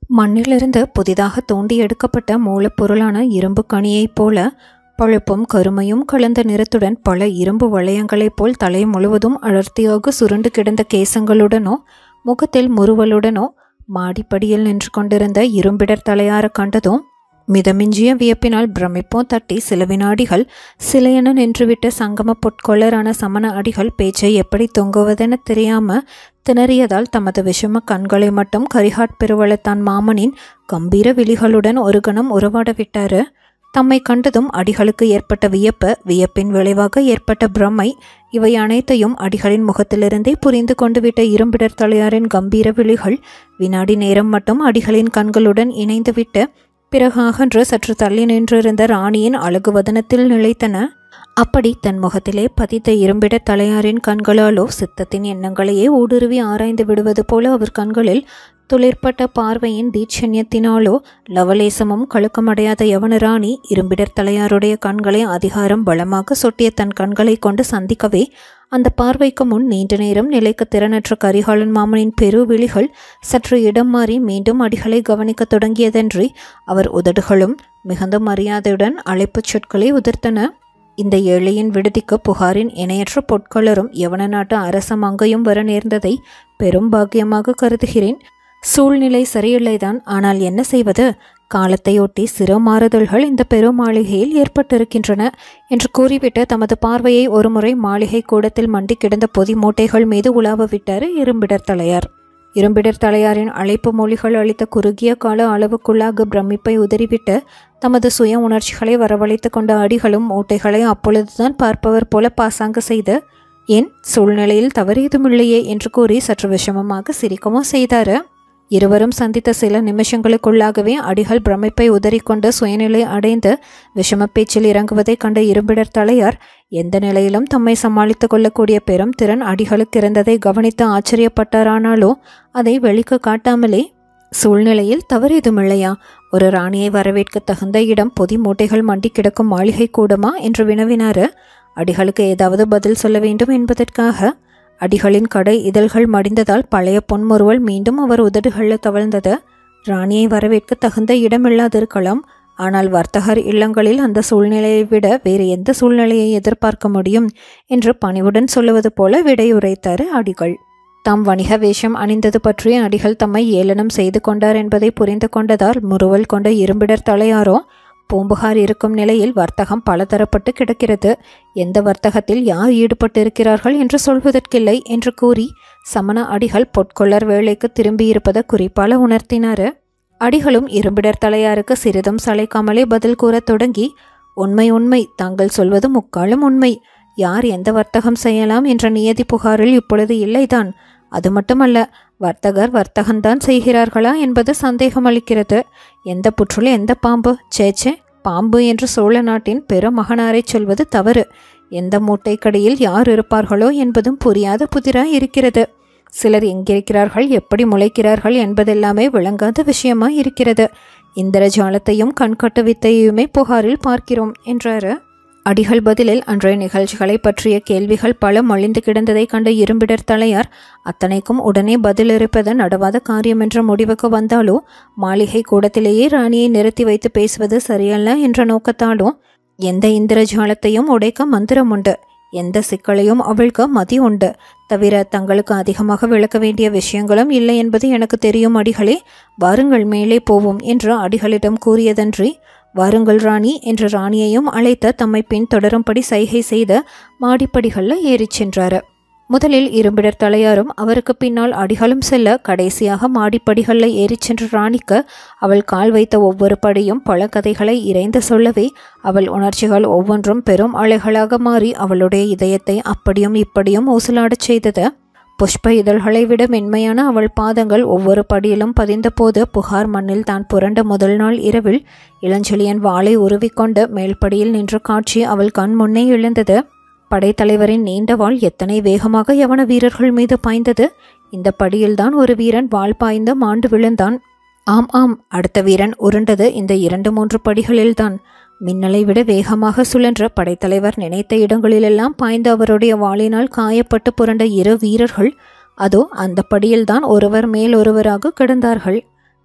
மண்ணிலிருந்து புதிதாக தோண்டி எடுக்கப்பட்ட மூலப்பொருளான இரும்பு கனியைப் போல பழுப்பும் கருமையும் கலந்த நிறத்துடன் பல இரும்பு வளையங்களைப் போல் தலை முழுவதும் அடர்த்தியாக சுருண்டு கிடந்த கேசங்களுடனோ முகத்தில் முறுவலுடனோ மாடிப்படியில் நின்று கொண்டிருந்த இரும்பிடர் தலையார கண்டதும் மிதமிஞ்சிய வியப்பினால் பிரமிப்போ தட்டி சில வினாடிகள் சிலையென நின்றுவிட்ட சங்கம பொற்கொள்ளரான சமண அடிகள் பேச்சை எப்படி தொங்குவதென தெரியாம திணறியதால் தமது விஷம கண்களை மட்டும் கரிகாட் பெருவளத்தான் மாமனின் கம்பீர விழிகளுடன் ஒரு கணம் உறவாட விட்டாரு தம்மை கண்டதும் அடிகளுக்கு ஏற்பட்ட வியப்பு வியப்பின் விளைவாக ஏற்பட்ட பிரமை இவை அனைத்தையும் அடிகளின் முகத்திலிருந்தே புரிந்து கொண்டு விட்ட இரும்பிடர் தலையாரின் கம்பீர விழிகள் வினாடி நேரம் மட்டும் அடிகளின் கண்களுடன் இணைந்துவிட்டு பிறகு அகன்று சற்று தள்ளி நின்றிருந்த ராணியின் அழகு வதனத்தில் நிலைத்தன அப்படி தன் முகத்திலே பதித்த இரும்பிட தலையாரின் கண்களாலோ சித்தத்தின் எண்ணங்களையே ஊடுருவி ஆராய்ந்து விடுவது போல அவர் கண்களில் துளிர்ப்பட்ட பார்வையின் தீட்சண்யத்தினாலோ லவலேசமும் கழுக்கமடையாத யவன ராணி இரும்பிடர் தலையாருடைய கண்களை அதிகாரம் பலமாக சொட்டிய தன் கண்களை கொண்டு சந்திக்கவே அந்த பார்வைக்கு முன் நீண்ட நேரம் நிலைக்க திறனற்ற கரிகாலன் மாமனின் பெரு விழிகள் சற்று இடம் மாறி மீண்டும் அடிகளை கவனிக்கத் தொடங்கியதன்றி அவர் உதடுகளும் மிகுந்த மரியாதையுடன் அழைப்புச் சொற்களை உதிர்த்தன இந்த ஏழையின் விடுதிக்கு புகாரின் இணையற்ற பொற்கொளரும் யவன நாட்டு அரச மங்கையும் வர நேர்ந்ததை பெரும் பாக்கியமாக கருதுகிறேன் சூழ்நிலை சரியில்லைதான் ஆனால் என்ன செய்வது காலத்தையொட்டி சிறு மாறுதல்கள் இந்த பெரும் மாளிகையில் ஏற்பட்டிருக்கின்றன என்று கூறிவிட்டு தமது பார்வையை ஒருமுறை மாளிகை கூடத்தில் மண்டி கிடந்த பொதி மூட்டைகள் மீது உலாவ விட்டார் இரும்பிடர் தலையார் இரும்பிடர் தலையாரின் அழைப்பு மொழிகள் அளித்த குறுகிய கால அளவுக்குள்ளாக பிரமிப்பை உதறிவிட்டு தமது சுய உணர்ச்சிகளை வரவழைத்து கொண்ட அடிகளும் மூட்டைகளை அப்பொழுதுதான் பார்ப்பவர் போல பாசாங்க செய்து ஏன் சூழ்நிலையில் தவறு ஏதுமில்லையே என்று கூறி சற்று விஷமமாக சிரிக்கவும் செய்தாரு இருவரும் சந்தித்த சில நிமிஷங்களுக்குள்ளாகவே அடிகள் பிரமிப்பை உதறிக்கொண்டு சுயநிலை அடைந்து விஷம பேச்சில் இறங்குவதைக் கண்ட இரும்பிடர் தலையார் எந்த நிலையிலும் தம்மை சமாளித்துக் கொள்ளக்கூடிய பெரும் திறன் அடிகளுக்கு இருந்ததை கவனித்து ஆச்சரியப்பட்டாரானாலோ அதை வெளிக்கு காட்டாமலே சூழ்நிலையில் தவறு எதுமில்லையா ஒரு ராணியை வரவேற்க தகுந்த இடம் பொதி மூட்டைகள் மண்டி கிடக்கும் மாளிகை கூடுமா என்று வினவினாரு அடிகளுக்கு ஏதாவது பதில் சொல்ல வேண்டும் என்பதற்காக அடிகளின் கடை இதழ்கள் மடிந்ததால் பழைய பொன்முறுவல் மீண்டும் அவர் உதடுகளில் தவழ்ந்தது ராணியை வரவேற்க தகுந்த இடமில்லாதிருக்கலாம் ஆனால் வர்த்தகர் இல்லங்களில் அந்த சூழ்நிலையை விட வேறு எந்த சூழ்நிலையை எதிர்பார்க்க முடியும் என்று பணிவுடன் சொல்லுவது போல விடையுரைத்தார் அடிகள் தாம் வணிக வேஷம் அணிந்தது பற்றி அடிகள் தம்மை ஏளனம் செய்து கொண்டார் என்பதை புரிந்து கொண்டதால் முறுவல் கொண்ட இரும்பிடர் தலையாரோ பூம்புகார் இருக்கும் நிலையில் வர்த்தகம் பலதரப்பட்டு கிடக்கிறது எந்த வர்த்தகத்தில் யார் ஈடுபட்டிருக்கிறார்கள் என்று சொல்வதற்கில்லை என்று கூறி சமண அடிகள் பொற்கொள்ளர் வேலைக்கு திரும்பியிருப்பதை குறிப்பால உணர்த்தினார் அடிகளும் இரும்பிடர் தலையாருக்கு சிறிதும் சளைக்காமலே பதில் கூறத் தொடங்கி உண்மை உண்மை தாங்கள் சொல்வது முக்காலும் உண்மை யார் எந்த வர்த்தகம் செய்யலாம் என்ற நியதி புகாரில் இப்பொழுது இல்லைதான் அது மட்டுமல்ல வர்த்தகர் வர்த்தகம்தான் செய்கிறார்களா என்பது சந்தேகமளிக்கிறது எந்த புற்றுல எந்த பாம்பு சேச்சே பாம்பு என்று சோழ நாட்டின் பெருமகனாரை சொல்வது தவறு எந்த மூட்டைக்கடியில் யார் இருப்பார்களோ என்பதும் புரியாத புதிராய் இருக்கிறது சிலர் எங்கிருக்கிறார்கள் எப்படி முளைக்கிறார்கள் என்பதெல்லாமே விளங்காத விஷயமாய் இருக்கிறது இந்திரஜாலத்தையும் கண்கட்டு வித்தையுமே புகாரில் பார்க்கிறோம் என்றாரு அடிகள் பதிலில் அன்றைய நிகழ்ச்சிகளை பற்றிய கேள்விகள் பல மொழிந்து கிடந்ததை கண்ட இரும்பிடர் தலையார் அத்தனைக்கும் உடனே பதில் இருப்பது நடவாத காரியம் என்ற முடிவுக்கு வந்தாலோ மாளிகை கூடத்திலேயே ராணியை நிறுத்தி வைத்து பேசுவது சரியல்ல என்ற நோக்கத்தாலோ எந்த இந்திரஜாலத்தையும் உடைக்க மந்திரம் உண்டு எந்த சிக்கலையும் அவிழ்க்க மதி உண்டு தவிர தங்களுக்கு அதிகமாக விளக்க வேண்டிய விஷயங்களும் இல்லை என்பது எனக்கு தெரியும் அடிகளே வாருங்கள் மேலே போவோம் என்று அடிகளிடம் கூறியதன்றி வாருங்கள் ராணி என்று ராணியையும் அழைத்த தம்மை பின் தொடரும்படி சைகை செய்த மாடிப்படிகளில் ஏறிச் சென்றாரு முதலில் இரும்பிடர் தலையாரும் அவருக்கு பின்னால் அடிகளும் செல்ல கடைசியாக மாடிப்படிகளில் ஏறிச் சென்ற ராணிக்கு அவள் கால் வைத்த ஒவ்வொரு படியும் பல கதைகளை இறைந்து சொல்லவே அவள் உணர்ச்சிகள் ஒவ்வொன்றும் பெரும் அலைகளாக மாறி அவளுடைய இதயத்தை அப்படியும் இப்படியும் ஊசலாடச் செய்தது புஷ்ப இதழ்களை விட மென்மையான அவள் பாதங்கள் ஒவ்வொரு படியிலும் பதிந்தபோது புகார் மண்ணில் தான் புரண்ட முதல் நாள் இரவில் இளஞ்செழியன் வாளை உருவிக்கொண்டு மேல்படியில் நின்ற காட்சி அவள் கண் முன்னே எழுந்தது படைத்தலைவரின் நீண்ட வாள் எத்தனை வேகமாக யவன வீரர்கள் மீது பாய்ந்தது இந்த படியில்தான் ஒரு வீரன் வாள் பாய்ந்து மாண்டு விழுந்தான் ஆம் ஆம் அடுத்த வீரன் உருண்டது இந்த இரண்டு மூன்று படிகளில்தான் மின்னலை விட வேகமாக சுழன்ற படைத்தலைவர் நினைத்த இடங்களிலெல்லாம் பாய்ந்து அவருடைய வாளினால் காயப்பட்டு புரண்ட இரு வீரர்கள் அதோ அந்த படியில்தான் ஒருவர் மேல் ஒருவராக கிடந்தார்கள்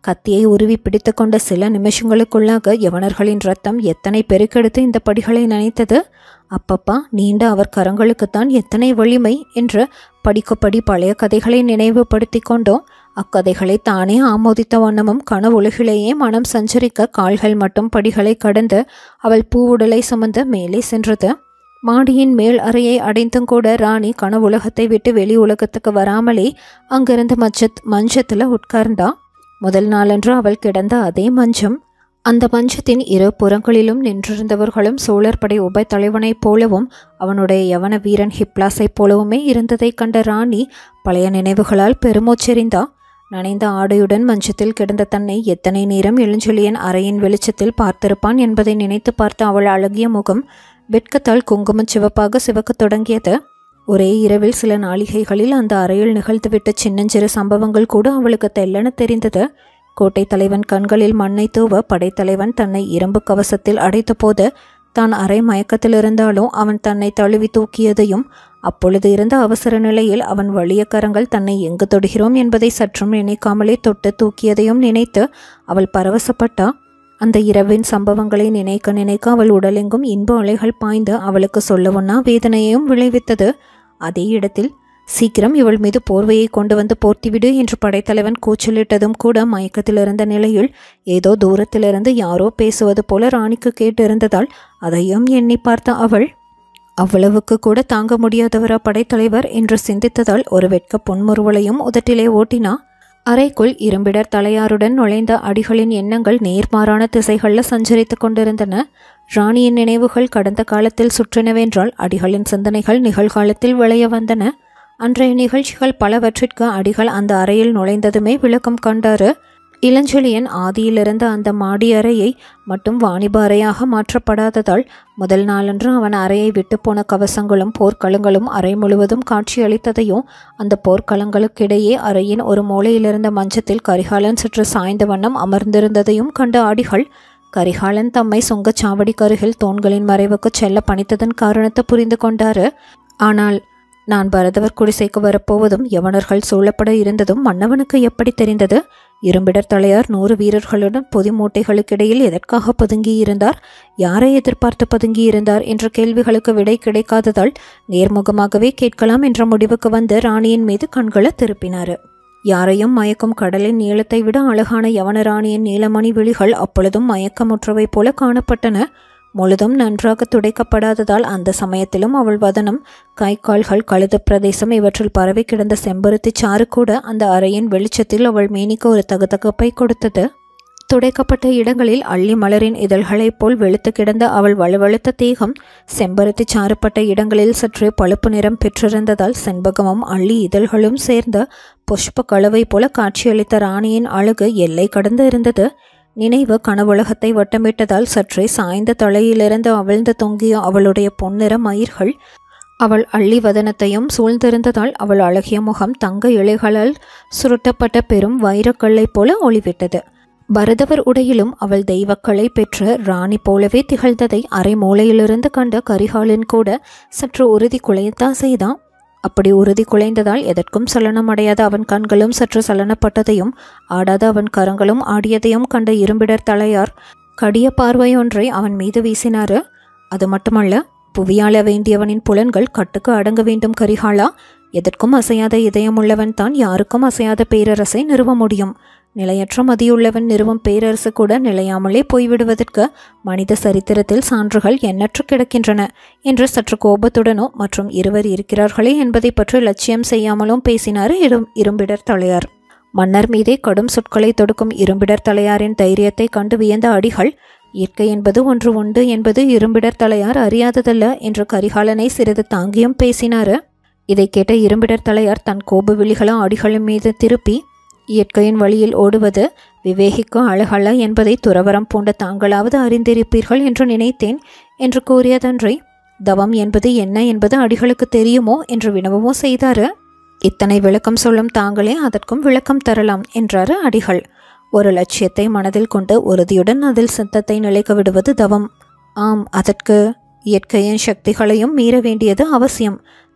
கத்தியை உருவி பிடித்து கொண்ட சில நிமிஷங்களுக்குள்ளாக யவனர்களின் ரத்தம் எத்தனை பெருக்கெடுத்து இந்த படிகளை நனைத்தது அப்பப்பா நீண்ட அவர் கரங்களுக்குத்தான் எத்தனை வலிமை என்று படிக்கப்படி பழைய கதைகளை நினைவுபடுத்தி கொண்டோம் அக்கதைகளை தானே ஆமோதித்த வண்ணமும் கனவுலகிலேயே மனம் சஞ்சரிக்க கால்கள் மட்டும் படிகளை கடந்து அவள் பூவுடலை சுமந்து மேலே சென்றது மாடியின் மேல் அறையை அடைந்தும் கூட ராணி கனவுலகத்தை விட்டு வெளி உலகத்துக்கு வராமலே அங்கிருந்து மச்சத் மஞ்சத்தில் உட்கார்ந்தா முதல் நாளன்று அவள் கிடந்த அதே மஞ்சம் அந்த மஞ்சத்தின் இரு புறங்களிலும் நின்றிருந்தவர்களும் சோழர் படை உப தலைவனைப் போலவும் அவனுடைய யவன வீரன் ஹிப்லாஸைப் போலவுமே இருந்ததைக் கண்ட ராணி பழைய நினைவுகளால் பெருமூச்செறிந்தா நனைந்த ஆடையுடன் மஞ்சத்தில் கிடந்த தன்னை எத்தனை நேரம் இளஞ்செழியன் அறையின் வெளிச்சத்தில் பார்த்திருப்பான் என்பதை நினைத்து பார்த்த அவள் அழகிய முகம் வெட்கத்தால் குங்குமச் சிவப்பாக சிவக்கத் தொடங்கியது ஒரே இரவில் சில நாளிகைகளில் அந்த அறையில் நிகழ்ந்துவிட்ட சின்னஞ்சிறு சம்பவங்கள் கூட அவளுக்கு தெல்லென தெரிந்தது கோட்டை தலைவன் கண்களில் மண்ணை தூவ படைத்தலைவன் தன்னை இரும்பு கவசத்தில் அடைத்தபோது தான் அரை மயக்கத்தில் இருந்தாலும் அவன் தன்னை தழுவி தூக்கியதையும் அப்பொழுது இருந்த அவசர நிலையில் அவன் வலிய கரங்கள் தன்னை எங்கு தொடுகிறோம் என்பதை சற்றும் நினைக்காமலே தொட்டு தூக்கியதையும் நினைத்து அவள் பரவசப்பட்டா அந்த இரவின் சம்பவங்களை நினைக்க நினைக்க அவள் உடலெங்கும் இன்ப அலைகள் பாய்ந்து அவளுக்கு சொல்லவுன்னா வேதனையையும் விளைவித்தது அதே இடத்தில் சீக்கிரம் இவள் மீது போர்வையை கொண்டு வந்து போர்த்திவிடு என்று படைத்தலைவன் கூச்சலிட்டதும் கூட மயக்கத்தில் இருந்த நிலையில் ஏதோ தூரத்திலிருந்து யாரோ பேசுவது போல ராணிக்கு கேட்டிருந்ததால் அதையும் எண்ணி பார்த்த அவள் அவ்வளவுக்கு கூட தாங்க முடியாதவரா படைத்தலைவர் என்று சிந்தித்ததால் ஒரு வெட்க பொன்முறுவலையும் உதட்டிலே ஓட்டினா அறைக்குள் இரும்பிடர் தலையாருடன் நுழைந்த அடிகளின் எண்ணங்கள் நேர்மாறான திசைகளில் சஞ்சரித்து கொண்டிருந்தன ராணியின் நினைவுகள் கடந்த காலத்தில் சுற்றினவென்றால் அடிகளின் சிந்தனைகள் நிகழ்காலத்தில் விளைய வந்தன அன்றைய நிகழ்ச்சிகள் பலவற்றிற்கு அடிகள் அந்த அறையில் நுழைந்ததுமே விளக்கம் கண்டாரு இளஞ்செழியன் ஆதியிலிருந்த அந்த மாடி அறையை மட்டும் வாணிப அறையாக மாற்றப்படாததால் முதல் நாளன்று அவன் அறையை விட்டு போன கவசங்களும் போர்க்களங்களும் அறை முழுவதும் காட்சியளித்ததையும் அந்த போர்க்களங்களுக்கிடையே அறையின் ஒரு மூலையிலிருந்த மஞ்சத்தில் கரிகாலன் சற்று சாய்ந்த வண்ணம் அமர்ந்திருந்ததையும் கண்ட ஆடிகள் கரிகாலன் தம்மை சுங்கச்சாவடி கருகில் தூண்களின் மறைவுக்கு செல்ல பணித்ததன் காரணத்தை புரிந்து கொண்டாரு ஆனால் நான் பரதவர் குடிசைக்கு வரப்போவதும் யவனர்கள் சூழப்பட இருந்ததும் மன்னவனுக்கு எப்படி தெரிந்தது இரும்பிடர் தலையார் நூறு வீரர்களுடன் பொதி மூட்டைகளுக்கிடையில் எதற்காக பதுங்கியிருந்தார் யாரை எதிர்பார்த்து பதுங்கியிருந்தார் என்ற கேள்விகளுக்கு விடை கிடைக்காததால் நேர்முகமாகவே கேட்கலாம் என்ற முடிவுக்கு வந்து ராணியின் மீது கண்களை திருப்பினார் யாரையும் மயக்கும் கடலின் நீளத்தை விட அழகான யவன ராணியின் நீலமணி விழிகள் அப்பொழுதும் மயக்கமுற்றவை போல காணப்பட்டன முழுதும் நன்றாக துடைக்கப்படாததால் அந்த சமயத்திலும் அவள் வதனம் கை கால்கள் கழுது பிரதேசம் இவற்றில் பரவி கிடந்த செம்பருத்தி சாறு கூட அந்த அறையின் வெளிச்சத்தில் அவள் மேனிக்கு ஒரு தகுதகப்பை கொடுத்தது துடைக்கப்பட்ட இடங்களில் அள்ளி மலரின் இதழ்களைப் போல் வெளுத்து கிடந்த அவள் வலுவழுத்த தேகம் செம்பருத்தி சாறுப்பட்ட இடங்களில் சற்றே பழுப்பு நிறம் பெற்றிருந்ததால் செண்பகமும் அள்ளி இதழ்களும் சேர்ந்த புஷ்ப கலவை போல காட்சியளித்த ராணியின் அழகு எல்லை கடந்து இருந்தது நினைவு கனவுலகத்தை வட்டமிட்டதால் சற்றே சாய்ந்த தலையிலிருந்து அவிழ்ந்து தொங்கிய அவளுடைய பொன்னிற மயிர்கள் அவள் அள்ளி வதனத்தையும் சூழ்ந்திருந்ததால் அவள் அழகிய முகம் தங்க இலைகளால் சுருட்டப்பட்ட பெரும் வைரக்கல்லைப் போல ஒளிவிட்டது பரதவர் உடையிலும் அவள் தெய்வக்களை பெற்ற ராணி போலவே திகழ்ந்ததை அரை மூலையிலிருந்து கண்ட கரிகாலன் கூட சற்று உறுதி குலையத்தான் செய்தான் அப்படி உறுதி குலைந்ததால் எதற்கும் சலனமடையாத அவன் கண்களும் சற்று சலனப்பட்டதையும் ஆடாத அவன் கரங்களும் ஆடியதையும் கண்ட இரும்பிடர் தலையார் கடிய பார்வையொன்றை அவன் மீது வீசினாரு அது மட்டுமல்ல புவியாள வேண்டியவனின் புலன்கள் கட்டுக்கு அடங்க வேண்டும் கரிகாலா எதற்கும் அசையாத இதயமுள்ளவன் தான் யாருக்கும் அசையாத பேரரசை நிறுவ முடியும் நிலையற்ற மதியுள்ளவன் நிறுவும் பேரரசு கூட நிலையாமலே போய்விடுவதற்கு மனித சரித்திரத்தில் சான்றுகள் எண்ணற்று கிடக்கின்றன என்று சற்று கோபத்துடனோ மற்றும் இருவர் இருக்கிறார்களே என்பதை பற்றி லட்சியம் செய்யாமலும் பேசினார் இரும் இரும்பிடர் தலையார் மன்னர் மீதே கடும் சொற்களை தொடுக்கும் இரும்பிடர் தலையாரின் தைரியத்தை கண்டு வியந்த அடிகள் இயற்கை என்பது ஒன்று உண்டு என்பது இரும்பிடர் தலையார் அறியாததல்ல என்று கரிகாலனை சிறிது தாங்கியும் பேசினாரு இதை கேட்ட இரும்பிடர் தலையார் தன் கோப விழிகளும் அடிகளின் மீது திருப்பி இயற்கையின் வழியில் ஓடுவது விவேகிக்கு அழகல்ல என்பதை துறவரம் பூண்ட தாங்களாவது அறிந்திருப்பீர்கள் என்று நினைத்தேன் என்று கூறியதன்றி தவம் என்பது என்ன என்பது அடிகளுக்கு தெரியுமோ என்று வினவமோ செய்தாரு இத்தனை விளக்கம் சொல்லும் தாங்களே அதற்கும் விளக்கம் தரலாம் என்றாரு அடிகள் ஒரு லட்சியத்தை மனதில் கொண்டு உறுதியுடன் அதில் சித்தத்தை நிலைக்க விடுவது தவம் ஆம் அதற்கு இயற்கையின் சக்திகளையும் மீற வேண்டியது அவசியம்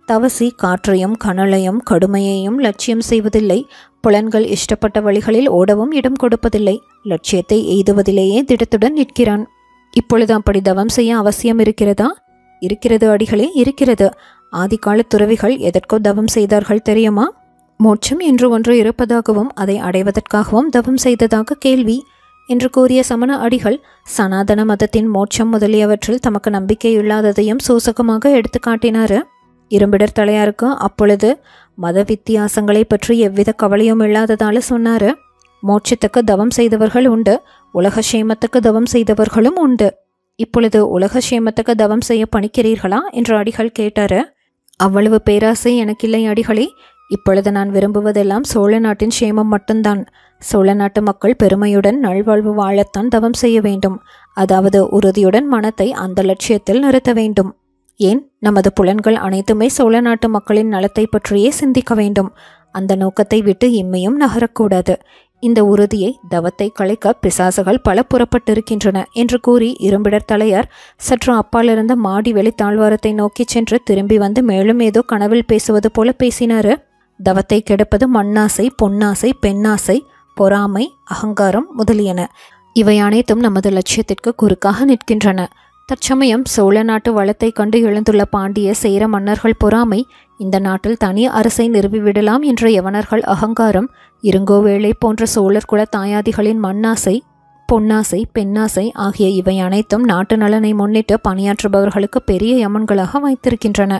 தவசி காற்றையும் கனலையும் கடுமையையும் லட்சியம் செய்வதில்லை புலன்கள் இஷ்டப்பட்ட வழிகளில் ஓடவும் இடம் கொடுப்பதில்லை லட்சியத்தை எய்துவதிலேயே திடத்துடன் நிற்கிறான் இப்பொழுது அப்படி தவம் செய்ய அவசியம் இருக்கிறதா இருக்கிறது அடிகளே இருக்கிறது ஆதிகால துறவிகள் எதற்கோ தவம் செய்தார்கள் தெரியுமா மோட்சம் என்று ஒன்று இருப்பதாகவும் அதை அடைவதற்காகவும் தவம் செய்ததாக கேள்வி என்று கூறிய சமண அடிகள் சனாதன மதத்தின் மோட்சம் முதலியவற்றில் தமக்கு நம்பிக்கை இல்லாததையும் சூசகமாக எடுத்து காட்டினார் இரும்பிடர் தலையாருக்கு அப்பொழுது மத வித்தியாசங்களை பற்றி எவ்வித கவலையும் இல்லாததால சொன்னாரு மோட்சத்துக்கு தவம் செய்தவர்கள் உண்டு உலக சேமத்துக்கு தவம் செய்தவர்களும் உண்டு இப்பொழுது உலக சேமத்துக்கு தவம் செய்ய பணிக்கிறீர்களா என்று அடிகள் கேட்டாரு அவ்வளவு பேராசை எனக்கில்லை அடிகளே இப்பொழுது நான் விரும்புவதெல்லாம் சோழ நாட்டின் சேமம் மட்டும்தான் சோழ நாட்டு மக்கள் பெருமையுடன் நல்வாழ்வு வாழத்தான் தவம் செய்ய வேண்டும் அதாவது உறுதியுடன் மனத்தை அந்த லட்சியத்தில் நிறுத்த வேண்டும் ஏன் நமது புலன்கள் அனைத்துமே சோழ நாட்டு மக்களின் நலத்தை பற்றியே சிந்திக்க வேண்டும் அந்த நோக்கத்தை விட்டு இம்மையும் நகரக்கூடாது இந்த உறுதியை தவத்தை கலைக்க பிசாசுகள் பல புறப்பட்டிருக்கின்றன என்று கூறி இரும்பிடர் தலையார் சற்று அப்பாலிருந்த மாடி வெளி தாழ்வாரத்தை நோக்கிச் சென்று திரும்பி வந்து மேலும் ஏதோ கனவில் பேசுவது போல பேசினாரு தவத்தை கெடுப்பது மண்ணாசை பொன்னாசை பெண்ணாசை பொறாமை அகங்காரம் முதலியன இவை அனைத்தும் நமது லட்சியத்திற்கு குறுக்காக நிற்கின்றன தற்சமயம் சோழ நாட்டு வளத்தை கண்டு எழுந்துள்ள பாண்டிய சேர மன்னர்கள் பொறாமை இந்த நாட்டில் தனி அரசை நிறுவிவிடலாம் என்ற யவனர்கள் அகங்காரம் இருங்கோவேளை போன்ற சோழர் குல தாயாதிகளின் மண்ணாசை பொன்னாசை பெண்ணாசை ஆகிய இவை அனைத்தும் நாட்டு நலனை முன்னிட்டு பணியாற்றுபவர்களுக்கு பெரிய யமன்களாக வைத்திருக்கின்றன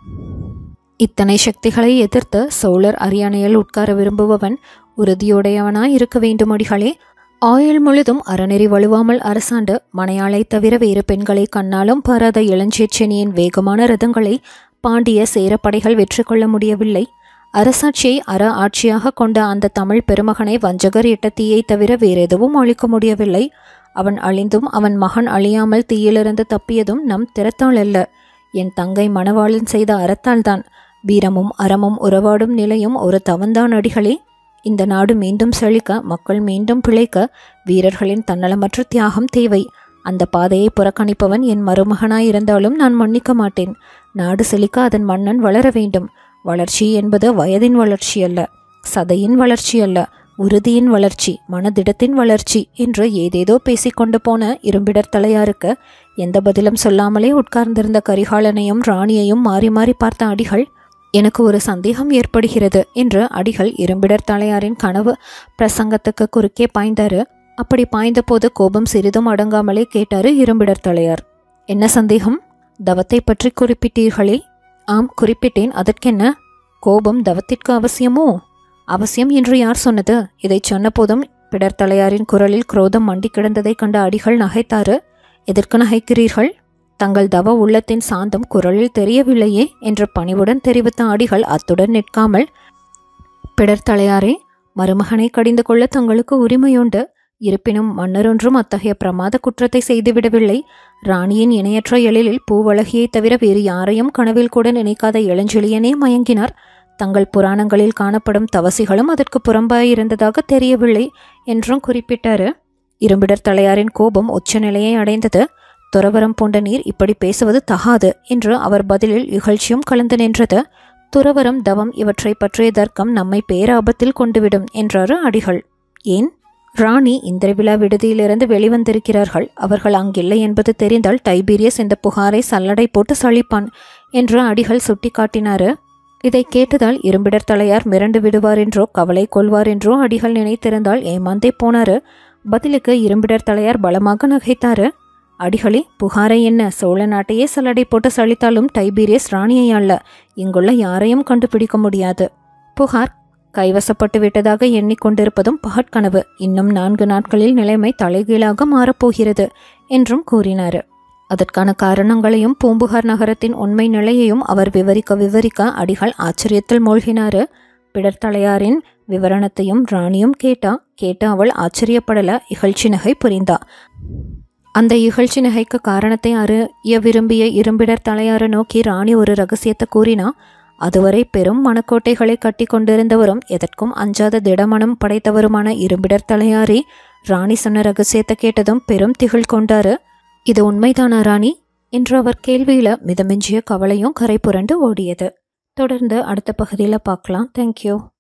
இத்தனை சக்திகளை எதிர்த்து சோழர் அரியணையில் உட்கார விரும்புபவன் உறுதியுடையவனாய் இருக்க வேண்டுமடிகளே ஆயுள் முழுதும் அறநெறி வலுவாமல் அரசாண்டு மனையாளை தவிர வேறு பெண்களை கண்ணாலும் பாராத இளஞ்சேச்சனியின் வேகமான ரதங்களை பாண்டிய சேரப்படைகள் வெற்றி கொள்ள முடியவில்லை அரசாட்சியை அற ஆட்சியாக கொண்ட அந்த தமிழ் பெருமகனை வஞ்சகர் இட்ட தீயை தவிர வேறெதுவும் அழிக்க முடியவில்லை அவன் அழிந்தும் அவன் மகன் அழியாமல் தீயிலிருந்து தப்பியதும் நம் திறத்தால் அல்ல என் தங்கை மணவாளன் செய்த அறத்தால்தான் வீரமும் அறமும் உறவாடும் நிலையும் ஒரு தவந்தான் அடிகளே இந்த நாடு மீண்டும் செழிக்க மக்கள் மீண்டும் பிழைக்க வீரர்களின் தன்னலமற்ற தியாகம் தேவை அந்த பாதையை புறக்கணிப்பவன் என் மருமகனாயிருந்தாலும் நான் மன்னிக்க மாட்டேன் நாடு செழிக்க அதன் மன்னன் வளர வேண்டும் வளர்ச்சி என்பது வயதின் வளர்ச்சி அல்ல சதையின் வளர்ச்சி அல்ல உறுதியின் வளர்ச்சி மனதிடத்தின் வளர்ச்சி என்று ஏதேதோ பேசிக்கொண்டு போன இரும்பிடர் தலையாருக்கு எந்த பதிலும் சொல்லாமலே உட்கார்ந்திருந்த கரிகாலனையும் ராணியையும் மாறி மாறி பார்த்த அடிகள் எனக்கு ஒரு சந்தேகம் ஏற்படுகிறது என்று அடிகள் இரும்பிடர் தலையாரின் கனவு பிரசங்கத்துக்கு குறுக்கே பாய்ந்தாரு அப்படி பாய்ந்தபோது கோபம் சிறிதும் அடங்காமலே கேட்டாரு இரும்பிடர் தலையார் என்ன சந்தேகம் தவத்தை பற்றி குறிப்பிட்டீர்களே ஆம் குறிப்பிட்டேன் அதற்கென்ன கோபம் தவத்திற்கு அவசியமோ அவசியம் என்று யார் சொன்னது இதைச் சொன்னபோதும் பிடர் தலையாரின் குரலில் குரோதம் மண்டி கிடந்ததைக் கண்ட அடிகள் நகைத்தாரு எதற்கு நகைக்கிறீர்கள் தங்கள் தவ உள்ளத்தின் சாந்தம் குரலில் தெரியவில்லையே என்று பணிவுடன் தெரிவித்த அடிகள் அத்துடன் நிற்காமல் பிடர் தலையாரே மருமகனை கடிந்து கொள்ள தங்களுக்கு உரிமையுண்டு இருப்பினும் மன்னரொன்றும் அத்தகைய பிரமாத குற்றத்தை செய்துவிடவில்லை ராணியின் இணையற்ற எழிலில் பூவழகியைத் தவிர வேறு யாரையும் கனவில் கூட நினைக்காத இளஞ்செழியனே மயங்கினார் தங்கள் புராணங்களில் காணப்படும் தவசிகளும் அதற்கு புறம்பாயிருந்ததாக தெரியவில்லை என்றும் குறிப்பிட்டாரு இரும்பிடர் தலையாரின் கோபம் உச்சநிலையை அடைந்தது துறவரம் பூண்ட நீர் இப்படி பேசுவது தகாது என்று அவர் பதிலில் இகழ்ச்சியும் கலந்து நின்றது துறவரம் தவம் இவற்றை பற்றிய தர்க்கம் நம்மை பேராபத்தில் கொண்டுவிடும் என்றாரு அடிகள் ஏன் ராணி இந்திரவிழா விடுதியிலிருந்து வெளிவந்திருக்கிறார்கள் அவர்கள் அங்கில்லை என்பது தெரிந்தால் டைபீரியஸ் இந்த புகாரை சல்லடை போட்டு சளிப்பான் என்று அடிகள் சுட்டிக்காட்டினாரு இதை கேட்டதால் இரும்பிடர் தலையார் மிரண்டு விடுவார் என்றோ கவலை கொள்வார் என்றோ அடிகள் நினைத்திருந்தால் ஏமாந்தே போனாரு பதிலுக்கு இரும்பிடர் தலையார் பலமாக நகைத்தாரு அடிகளே புகாரை என்ன சோழ நாட்டையே சல்லடை போட்டு சளித்தாலும் டைபீரியஸ் ராணியை அல்ல இங்குள்ள யாரையும் கண்டுபிடிக்க முடியாது புகார் கைவசப்பட்டு விட்டதாக எண்ணிக்கொண்டிருப்பதும் பகற்கனவு இன்னும் நான்கு நாட்களில் நிலைமை தலைகீழாக மாறப்போகிறது என்றும் கூறினார் அதற்கான காரணங்களையும் பூம்புகார் நகரத்தின் உண்மை நிலையையும் அவர் விவரிக்க விவரிக்க அடிகள் ஆச்சரியத்தில் மூழ்கினாரு பிடர் தலையாரின் விவரணத்தையும் ராணியும் கேட்டா கேட்டு அவள் ஆச்சரியப்படல இகழ்ச்சி நகை புரிந்தா அந்த இகழ்ச்சி நகைக்கு காரணத்தை அறிய விரும்பிய இரும்பிடர் தலையாரை நோக்கி ராணி ஒரு ரகசியத்தை கூறினா அதுவரை பெரும் மனக்கோட்டைகளை கட்டி கொண்டிருந்தவரும் எதற்கும் அஞ்சாத திடமனம் படைத்தவருமான இரும்பிடர் தலையாரி ராணி சொன்ன ரகசியத்தை கேட்டதும் பெரும் திகில் கொண்டாரு இது உண்மைதானா ராணி என்று அவர் கேள்வியில மிதமிஞ்சிய கவலையும் கரை புரண்டு ஓடியது தொடர்ந்து அடுத்த பகுதியில் பார்க்கலாம் தேங்க்யூ